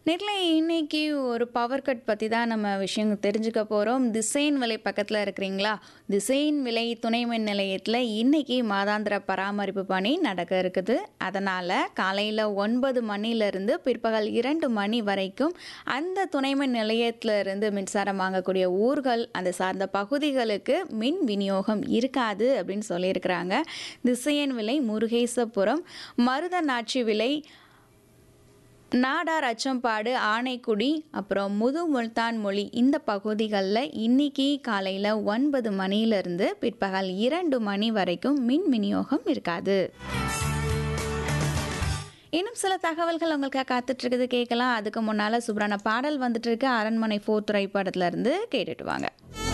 நேர்ல இன்னைக்கு ஒரு பவர் கட் பற்றி தான் நம்ம விஷயம் தெரிஞ்சுக்க போகிறோம் திசைன் விலை பக்கத்தில் இருக்கிறீங்களா திசைன் விலை துணை மின் நிலையத்தில் இன்னைக்கு மாதாந்திர பராமரிப்பு பணி நடக்க இருக்குது அதனால் காலையில் ஒன்பது மணிலேருந்து பிற்பகல் இரண்டு மணி வரைக்கும் அந்த துணை மின் நிலையத்தில் இருந்து மின்சாரம் வாங்கக்கூடிய ஊர்கள் அந்த சார்ந்த பகுதிகளுக்கு மின் விநியோகம் இருக்காது அப்படின்னு சொல்லியிருக்கிறாங்க திசையன் விலை முருகேசபுரம் மருதநாட்சி விலை நாடார் அச்சம்பாடு ஆனைக்குடி அப்புறம் முது முல்தான் மொழி இந்த பகுதிகளில் இன்னைக்கு காலையில் ஒன்பது மணியிலிருந்து பிற்பகல் இரண்டு மணி வரைக்கும் மின் விநியோகம் இருக்காது இன்னும் சில தகவல்கள் உங்களுக்காக காத்துட்டு இருக்குது கேட்கலாம் அதுக்கு முன்னால் சூப்பரான பாடல் வந்துட்டு இருக்கு அரண்மனை ஃபோர் திரைப்படத்துல இருந்து கேட்டுட்டு வாங்க